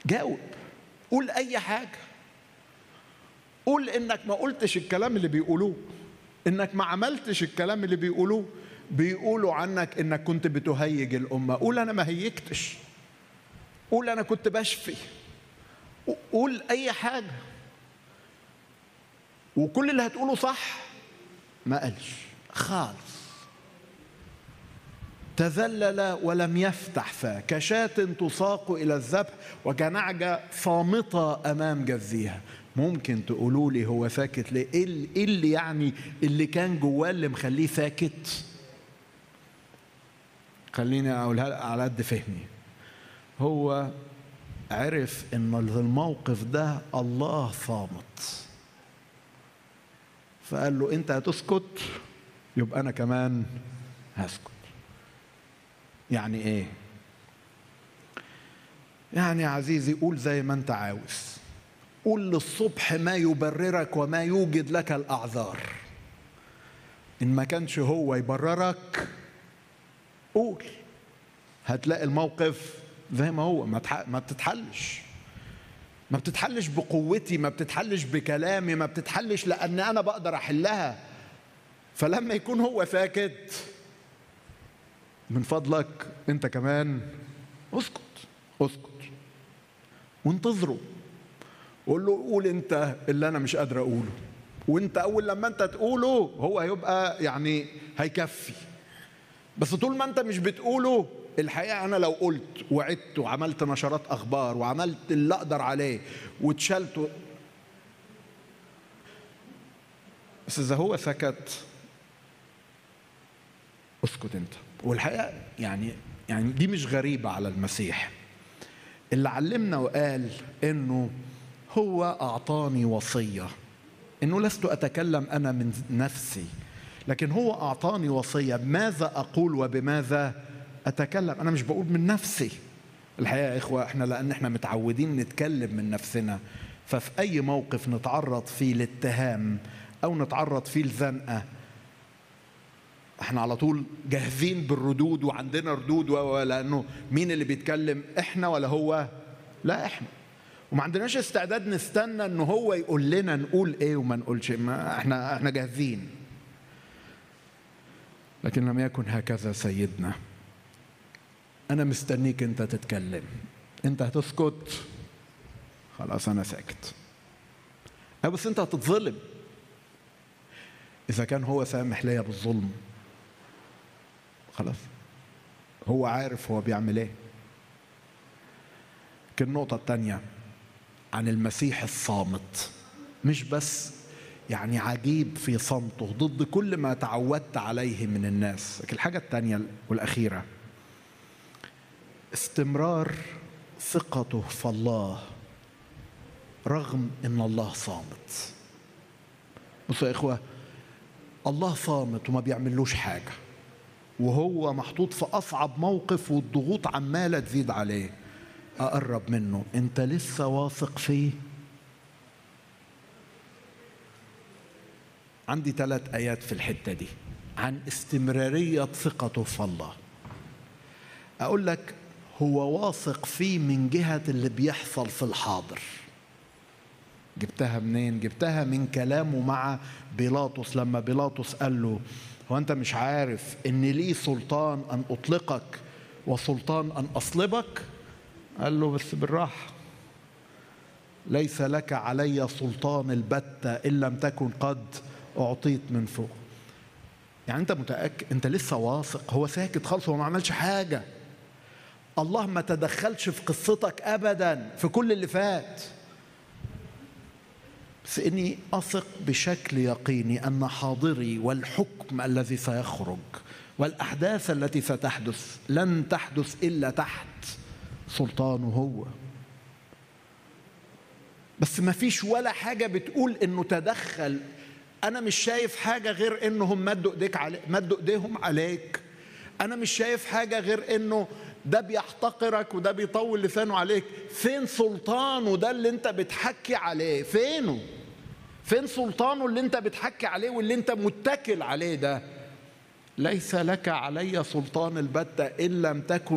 جاوب قول اي حاجه قول انك ما قلتش الكلام اللي بيقولوه انك ما عملتش الكلام اللي بيقولوه بيقولوا عنك انك كنت بتهيج الامه قول انا ما هيجتش قول انا كنت بشفي قول اي حاجه وكل اللي هتقوله صح ما قالش خالص تذلل ولم يفتح فاه كشاة تساق إلى الذبح وكنعجة صامتة أمام جزيها ممكن تقولوا لي هو ساكت ليه ايه اللي يعني اللي كان جواه اللي مخليه ساكت خليني اقولها على قد فهمي هو عرف ان الموقف ده الله صامت فقال له انت هتسكت يبقى انا كمان هسكت يعني ايه يعني يا عزيزي قول زي ما انت عاوز قول للصبح ما يبررك وما يوجد لك الاعذار ان ما كانش هو يبررك قول هتلاقي الموقف زي ما هو ما, ما بتتحلش ما بتتحلش بقوتي ما بتتحلش بكلامي ما بتتحلش لان انا بقدر احلها فلما يكون هو ساكت من فضلك انت كمان اسكت اسكت وانتظره قول له قول انت اللي انا مش قادر اقوله وانت اول لما انت تقوله هو هيبقى يعني هيكفي بس طول ما انت مش بتقوله الحقيقه انا لو قلت وعدت وعملت نشرات اخبار وعملت اللي اقدر عليه واتشلت بس اذا هو سكت اسكت انت والحقيقه يعني يعني دي مش غريبه على المسيح اللي علمنا وقال انه هو اعطاني وصيه انه لست اتكلم انا من نفسي لكن هو اعطاني وصيه ماذا اقول وبماذا اتكلم انا مش بقول من نفسي الحقيقه يا اخوه احنا لان احنا متعودين نتكلم من نفسنا ففي اي موقف نتعرض فيه لاتهام او نتعرض فيه لزنقه احنا على طول جاهزين بالردود وعندنا ردود لانه مين اللي بيتكلم احنا ولا هو لا احنا وما عندناش استعداد نستنى ان هو يقول لنا نقول ايه وما نقولش ما احنا احنا جاهزين لكن لم يكن هكذا سيدنا انا مستنيك انت تتكلم انت هتسكت خلاص انا ساكت بس انت هتتظلم اذا كان هو سامح ليا بالظلم خلاص هو عارف هو بيعمل ايه لكن النقطة الثانية عن المسيح الصامت مش بس يعني عجيب في صمته ضد كل ما تعودت عليه من الناس لكن الحاجة الثانية والأخيرة استمرار ثقته في الله رغم ان الله صامت بصوا يا اخوه الله صامت وما بيعملوش حاجه وهو محطوط في اصعب موقف والضغوط عماله تزيد عليه اقرب منه انت لسه واثق فيه عندي ثلاث ايات في الحته دي عن استمراريه ثقته في الله اقول لك هو واثق فيه من جهه اللي بيحصل في الحاضر جبتها منين جبتها من كلامه مع بيلاطس لما بيلاطس قال له هو انت مش عارف ان لي سلطان ان اطلقك وسلطان ان اصلبك قال له بس بالراحه ليس لك علي سلطان البتة إن لم تكن قد أعطيت من فوق يعني أنت متأكد أنت لسه واثق هو ساكت خالص هو ما عملش حاجة الله ما تدخلش في قصتك أبدا في كل اللي فات بس إني أثق بشكل يقيني أن حاضري والحكم الذي سيخرج والأحداث التي ستحدث لن تحدث إلا تحت سلطانه هو بس ما فيش ولا حاجة بتقول إنه تدخل أنا مش شايف حاجة غير إنهم مدوا إيديك عليك مدوا إيديهم عليك أنا مش شايف حاجة غير إنه ده بيحتقرك وده بيطول لسانه عليك فين سلطانه ده اللي انت بتحكي عليه فينه فين سلطانه اللي انت بتحكي عليه واللي انت متكل عليه ده ليس لك علي سلطان البتة إن لم تكن